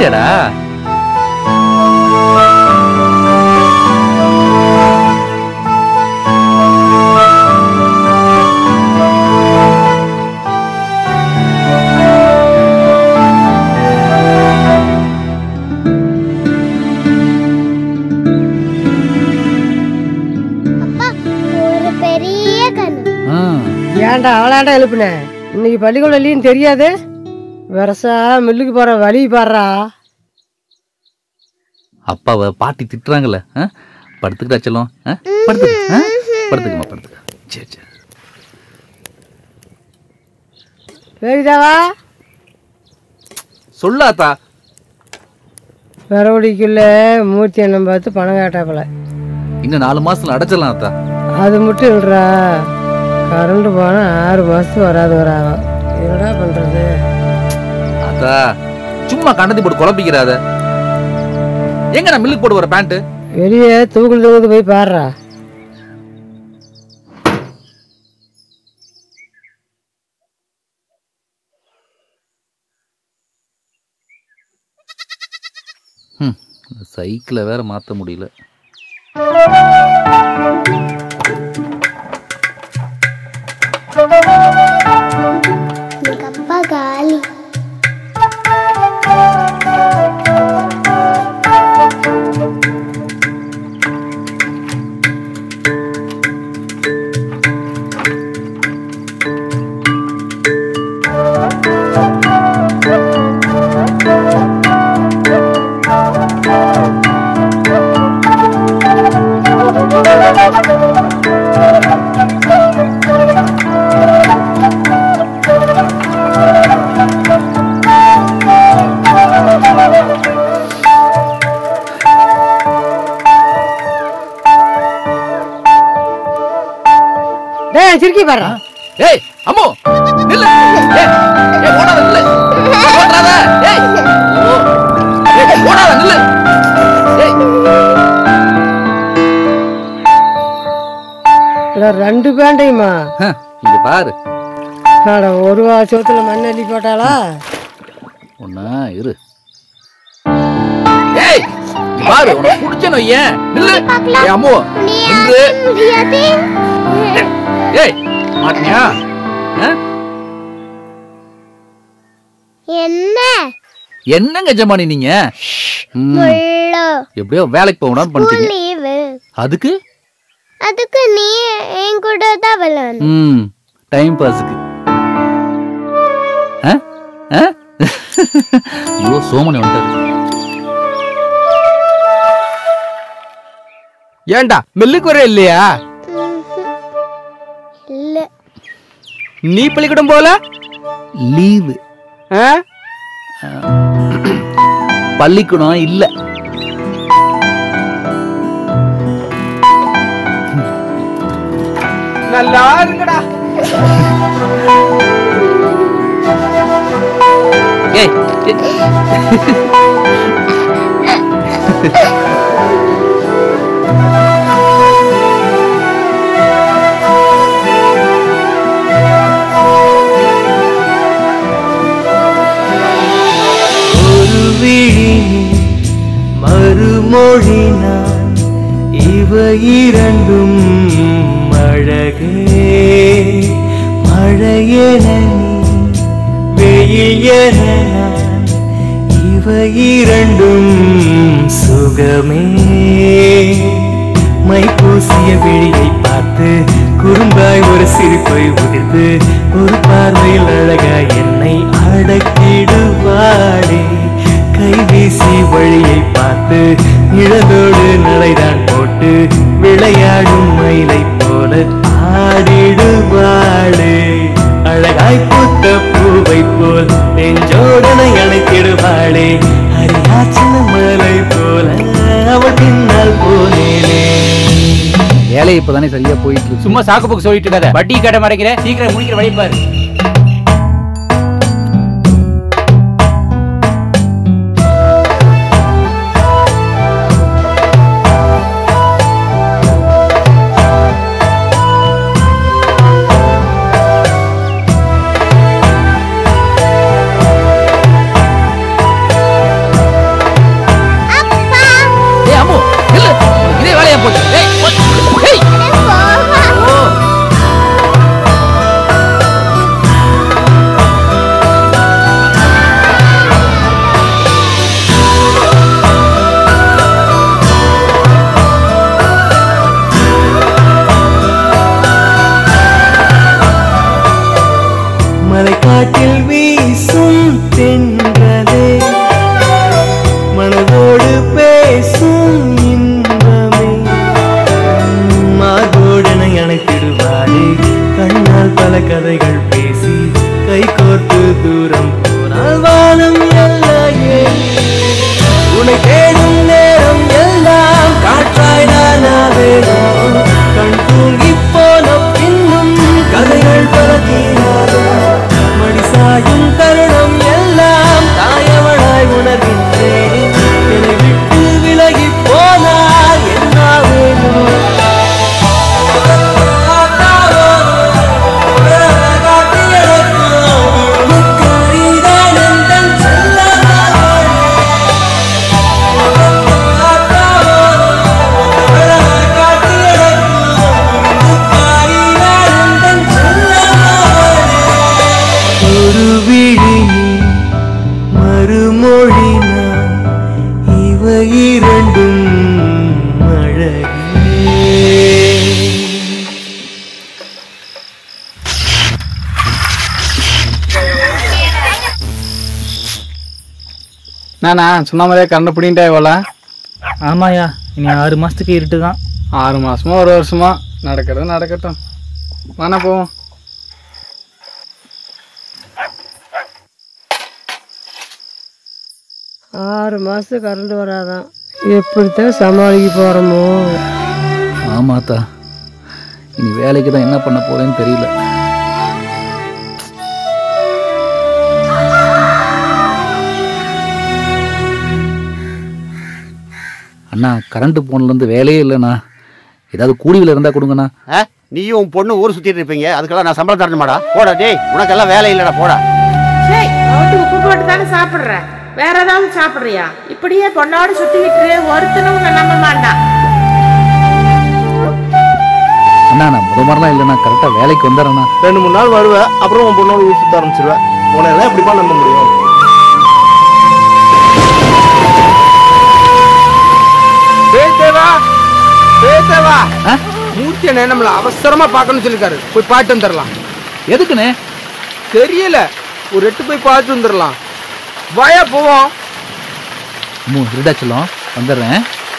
வந்துட்டியாடா அப்பா ஒரு பெரிய கண்ணு ஆ, ஏன்டா அவளாண்டா எழுப்புன இன்னைக்கு பள்ளிக்கூடம் இல்லைன்னு தெரியாது வரசா மில்லுக்கு போற வழி பாடுறா அப்பாவை பாட்டி திட்டுறாங்கல்ல ஆ? படுத்துக்கிட்டா செல்லம் ஆ? படுத்துக்க ஆ? படுத்துக்கம்மா படுத்துக்க சரி சரி சரிதாவா சொல்லாத்தா வரவடிக்குள்ள மூர்த்தி அண்ணன் பார்த்து பணம் கேட்டாப்புல இன்னும் நாலு மாசத்துல அடைச்சிடலாம் அத்தா அது மட்டும் இல்லைடா கரண்ட் போனா ஆறு மாசத்துக்கு வராது வராது என்னடா பண்றது அத்தா சும்மா கண்ணத்தி போட்டு குழப்பிக்கிறாத எங்க நான் மில்லுக்கு போட்டு வர பேண்ட் வெளியே தூக்குல தூக்குது போய் பாடுறா சைக்கிளை வேற மாத்த முடியல எங்க அப்பா காலி டேய் சிரிக்கி பாடுறா ஏய் அம்மு நில்லு ஏய் ஏய் ஓடாத நில்லு ஓடாத ஏய் ஓ. ஏய் ஓடாத நில்லு ஏய் இல்ல ரெண்டு பேண்டையுமா ஹ, இங்க பாரு அட ஒரு வாசத்துல மண் அள்ளி போட்டாளா ஒண்ணா இரு ஏய் இங்க பாரு உனக்கு புடிச்சனோ ஏன் நில்லு ஏய் அம்மு நில்லு முடியாது ஏய் மாட்டியா ஆ? என்ன என்னங்க ஜமானி நீங்க ம், முள்ளோ எப்படியோ வேலைக்கு போகணும்னு பண்ணிட்டீங்க லீவு அதுக்கு அதுக்கு நீ என் கூட தான் விளையாடணும் ம் டைம் பாஸுக்கு ஆ? ஆ? ஐயோ சோமனி வந்துட்டாரு ஏன்டா மில்லுக்கு வர இல்லையா இல்ல நீ பள்ளிக்கூடம் போல லீவு ஆ? பள்ளிக்கூடம் இல்ல நல்லா இருங்கடா ஏய் ஏய். ஒரு விழி மறுமொழி நான் இவை இரண்டும் அழகே மழையென நீ வெயில் என நான் இவை இரண்டும் சுகமே மை பூசிய விழியை பார்த்து குறும்பாய் ஒரு சிரிப்பை உதிர்த்து ஒரு பார்வையில் அழகாய் என்னை அடக்கிடுவாளே கைவீசி வழியை பார்த்து நிழலோடு நடைதான் போட்டு விளையாடும் மயிலை போல ஆடிடுவாளே அழகாய் பூத்த பூவை போல் நெஞ்சோடனை அணைத்திடுவாளே அரியாச்சன மலை போல அவள் பின்னால் போனேனே வேலை இப்பதானே சரியா போயிட்டு இருக்கு சும்மா சாக்கு போக்கு சொல்லிட்டு இருக்காத வட்டி கடை மறைக்கிற சீக்கிரம் முடிக்கிற வழி பாரு தூரம் போனால் வானம் எல்லையே உன்னை தேடும் நேரம் எல்லாம் காற்றாய் நானாவேனோ கண் தூங்கி போன பின்னும் கதைகள் பல தீராதோ மடி சாயும் தருணம் எல்லாம் தாயவளாய் உணர்கின்றேன் என்னை விட்டு விலகி போனால் என்னாவேனோ ஒரு விழி நீ மறுமொழி நான் இவை இரண்டும் அழகே நானா சொன்ன மாதிரியே கரண்ட் பிடிங்கிட்டே இவ்வளோ ஆமாயா இனி ஆறு மாசத்துக்கு இருட்டு தான் ஆறு மாசமா ஒரு வருஷமா நடக்கிறது நடக்கட்டும் வாண்ணா போவோம் ஆறு மாதம் கரண்ட் வராதான் எப்படித்தான் சமாளிக்க போகிறோமோ ஆமாத்தா இனி வேலைக்கு தான் என்ன பண்ண போறேன்னு தெரியல அண்ணா கரண்ட் போன்லேருந்து வேலையே இல்லைண்ணா ஏதாவது கூலிவில் இருந்தால் கொடுங்கண்ணா ஆ? நீயும் உன் பொண்ணு ஊர் சுத்திட்டு இருப்பீங்க அதுக்கெல்லாம் நான் சம்பளம் தரணுமாடா போடா டேய் உனக்கெல்லாம் வேலை இல்லடா போடா டேய் அவட்டு உப்பு போட்டு தானே சாப்பிடுற வேற ஏதாவது சாப்பிடுறியா இப்படியே பொண்ணோட சுத்திக்கிட்டு ஒருத்தனும் உன்னை நம்ப மாட்டான் அண்ணா நான் முத மாதிரிலாம் இல்லைண்ணா கரெக்டாக வேலைக்கு வந்துடுறேண்ணா ரெண்டு மூணு நாள் வருவேன் அப்புறம் உன் பொண்ணோட ஊர் சுத்த ஆரம்பிச்சிருவேன் உன்னை எல்லாம் எப்படிப்பா நம்ப முடியும் தேவா தேவா மூர்த்தி அண்ணே நம்மள அவசரமா பார்க்கணும்னு சொல்லிருக்காரு போய் பாட்டு வந்துடலாம் எதுக்குண்ணே தெரியல ஒரு எட்டு போய் பார்த்து வந்துடலாம் வாயா போவோம் மூ விருதாச்சலம் வந்துடுறேன்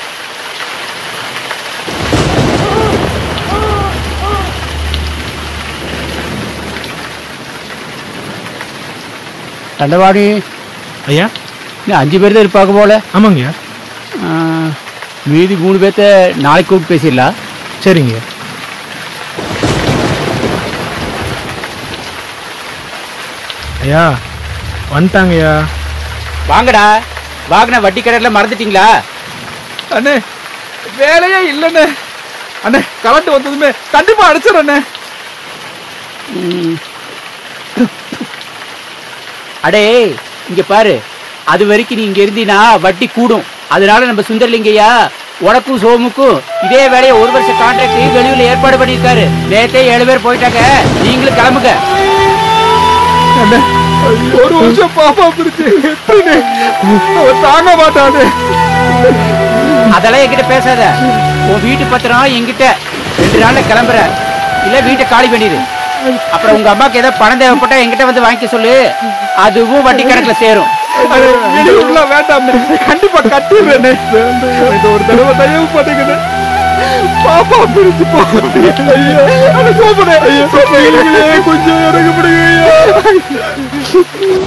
தண்டவாடி ஐயா இன்னும் அஞ்சு பேர் தான் இருப்பாங்க போல ஆமாங்கய்யா ஆ, மீதி மூணு பேர்த்த நாளைக்கு கூப்பிட்டு பேசிடலாம் சரிங்க ஐயா வந்துட்டாங்கய்யா வாங்கடா வாங்கின வட்டி கடையில் மறந்துட்டீங்களா அண்ணே வேலையே இல்லைண்ணே அண்ணே கரண்ட் வந்ததுமே கண்டிப்பா அடிச்சிடறேண்ணே அடே இங்க பாரு அது வரைக்கும் நீ இங்க இருந்தீனா வட்டி கூடும் அதனால நம்ம சுந்தரலிங்கய்யா உனக்கும் சோமுக்கும் இதே வேலையை ஒரு வருஷம் கான்ட்ராக்ட் வெளியூர்ல ஏற்பாடு பண்ணியிருக்காரு நேத்தே ஏழு பேர் போயிட்டாங்க நீங்களும் கிளம்புங்க அண்ணே ஒரு வருஷம் பாப்பா பிரிச்சு எப்படிண்ணே அவன் தாங்க மாட்டானே அதெல்லாம் என்கிட்ட பேசாத உன் வீட்டு பத்திரம் என்கிட்ட ரெண்டு நாள்ல கிளம்புற இல்ல வீட்டை காலி பண்ணிடு அப்புறம் உங்க அம்மாக்கு ஏதாவது பணம் தேவைப்பட்டா என்கிட்ட வந்து வாங்கிக்க சொல்லு அதுவும் வட்டி கணக்குல சேரும் வெளியூர்லாம் வேண்டாம் கண்டிப்பா கட்டிடுறேண்ணே இந்த ஒரு தடவை தயவு பண்ணுங்கண்ணே பாப்பா பிரிச்சு போ ஐயோ அட சோமனே ஐயோ நீங்களே கொஞ்சம் எனக்கு பிடிங்க ஐயா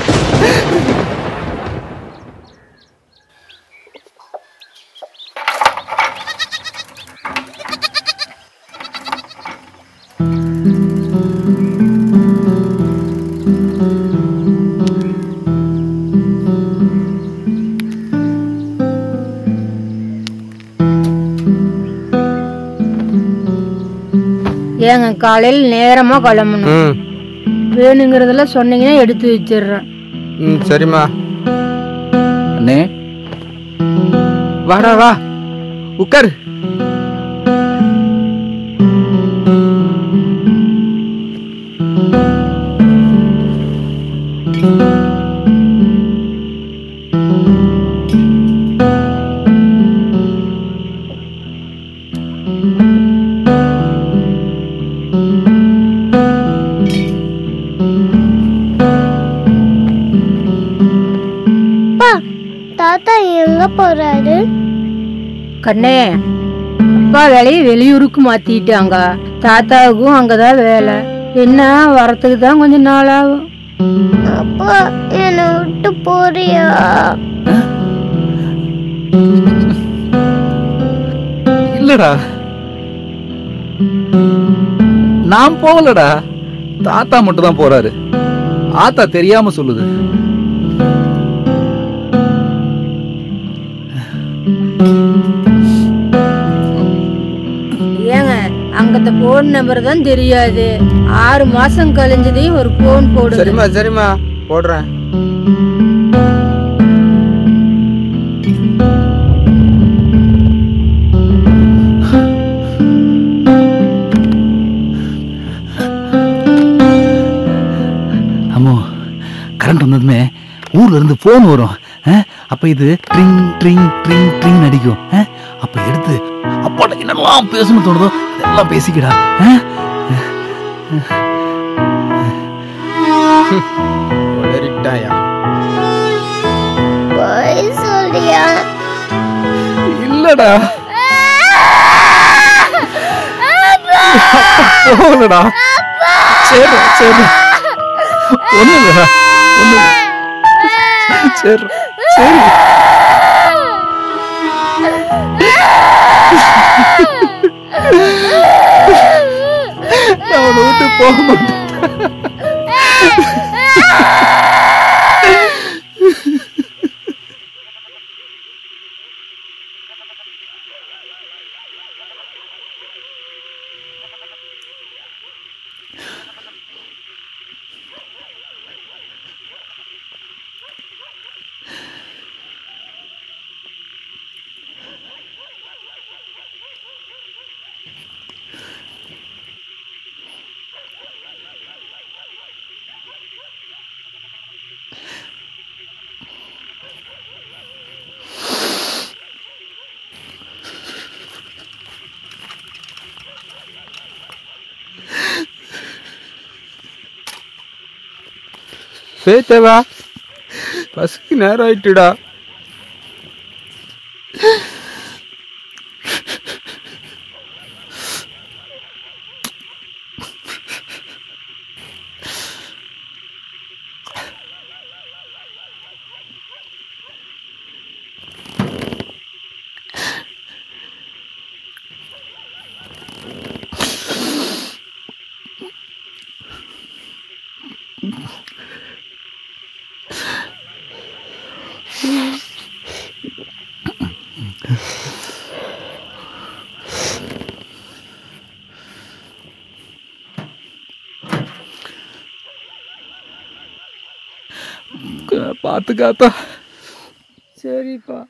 ஏங்க காலையில் நேரமாக கிளம்பணும் ம் வேணுங்கிறதெல்லாம் சொன்னீங்கன்னா எடுத்து வச்சிடுறேன் ம் சரிம்மா அண்ணே வாடா வா உட்காரு அப்பா தாத்தா எங்க போறாரு கண்ணே அப்பா வேலையை வெளியூருக்கு மாத்திட்டாங்க தாத்தாவுக்கும் அங்கதான் வேலை என்ன வரத்துக்கு தான் கொஞ்சம் நாள் ஆகும் அப்பா அப்பா என்னை விட்டு போறியா இல்லடா நான் போகலடா தாத்தா மட்டும் தான் போறாரு ஆத்தா தெரியாம சொல்லுது ஏங்க அங்கத்த போன் நம்பர் தான் தெரியாது ஆறு மாசம் கழிஞ்சதையும் ஒரு போன் போடுங்க சரிம்மா சரிம்மா போடுறேன் அம்மோ கரண்ட் வந்ததுமே ஊர்ல இருந்து போன் வரும் அஹ், அப்ப இது ட்ரிங் ட்ரிங் ட்ரிங் ட்ரிங் அடிக்கும் அஹ், அப்ப எடுத்து அப்பாட்ட என்னெல்லாம் பேசணும் தோணுதோ அதெல்லாம் பேசிக்கடா அஹ். உளறிட்டாயா போய் சொல்றியா இல்லடா போகலடா சரி சரி ஒண்ணு இல்லடா ஒண்ணு சரி சரி நான் உன்னை விட்டு போக மாட்டேன் சேத்தவா பஸ்க்கு நேரம் ஆயிட்டுடா பாத்துக்காத்தா சரிப்பா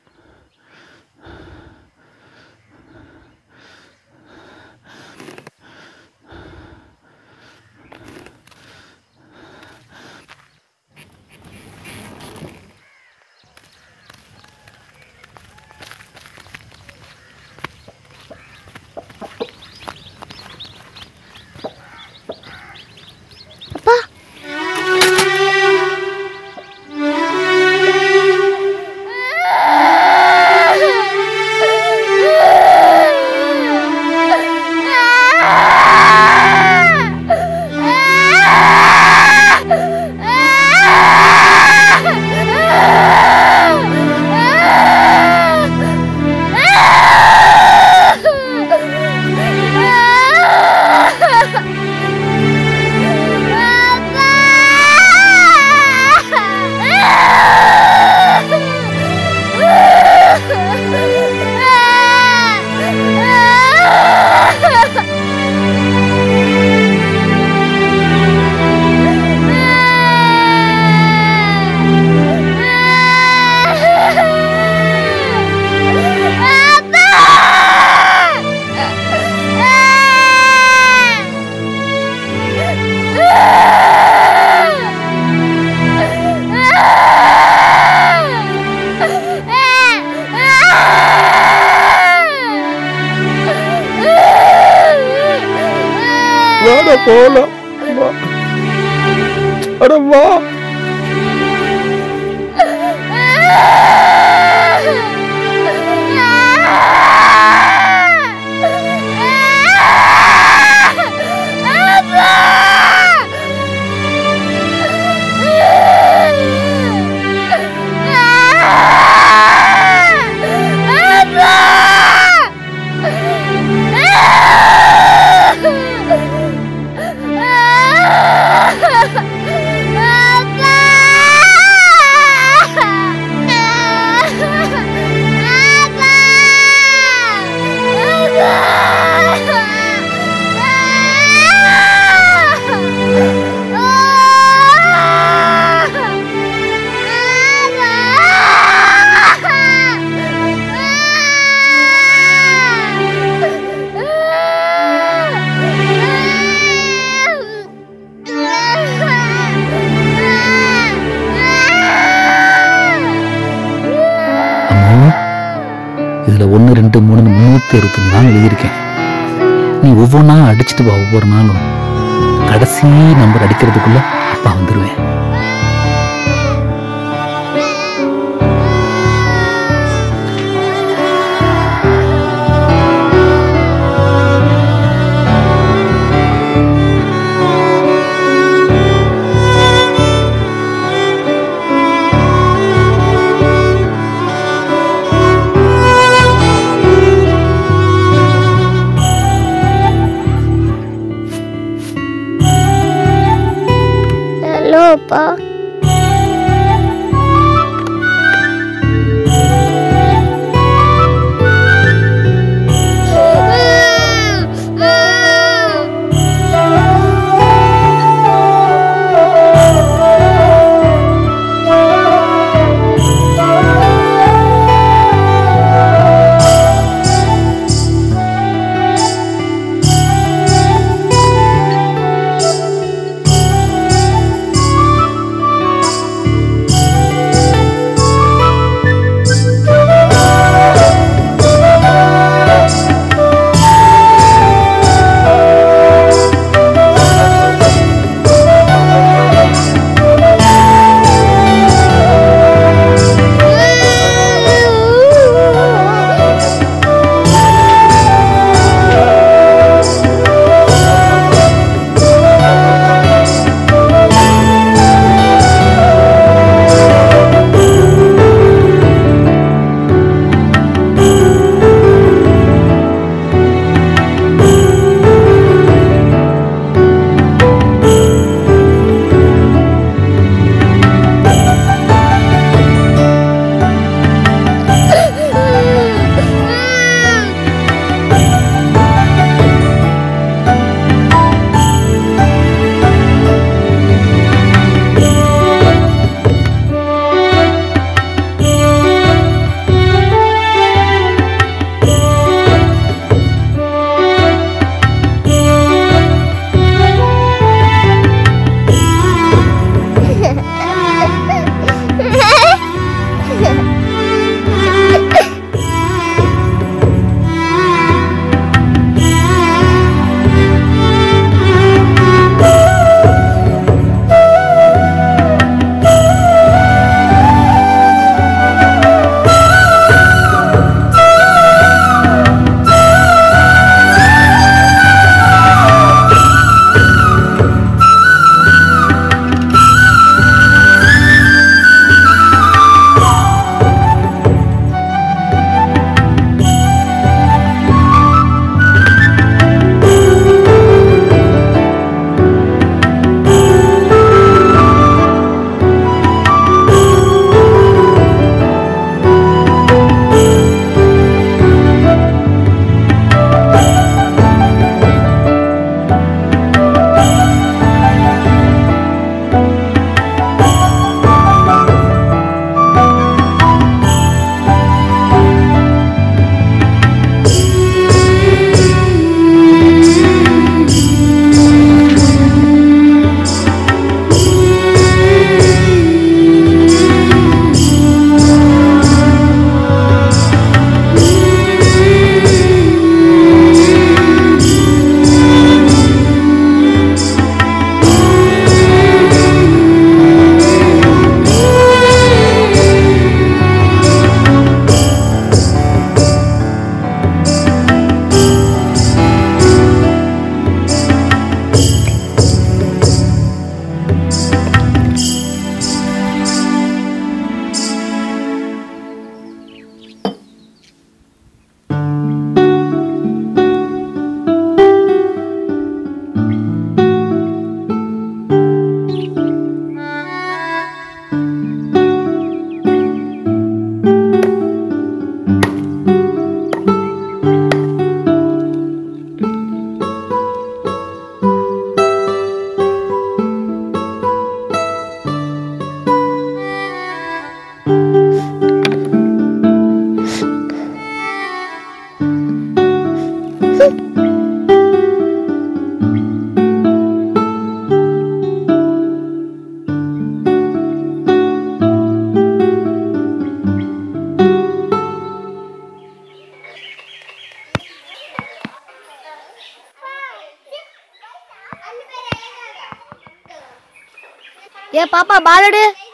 வாடா போலாம் வா அட வா அப்பா இதுல ஒன்று ரெண்டு மூணு முந்நூற்றி அறுபத்தஞ்சு நாள் எழுதியிருக்கேன் நீ ஒவ்வொன்றா அடிச்சுட்டு வா ஒவ்வொரு நாளும் கடைசி நம்பர் அடிக்கிறதுக்குள்ள அப்பா வந்துருவேன் ஹலோ பாப்பா பாலடு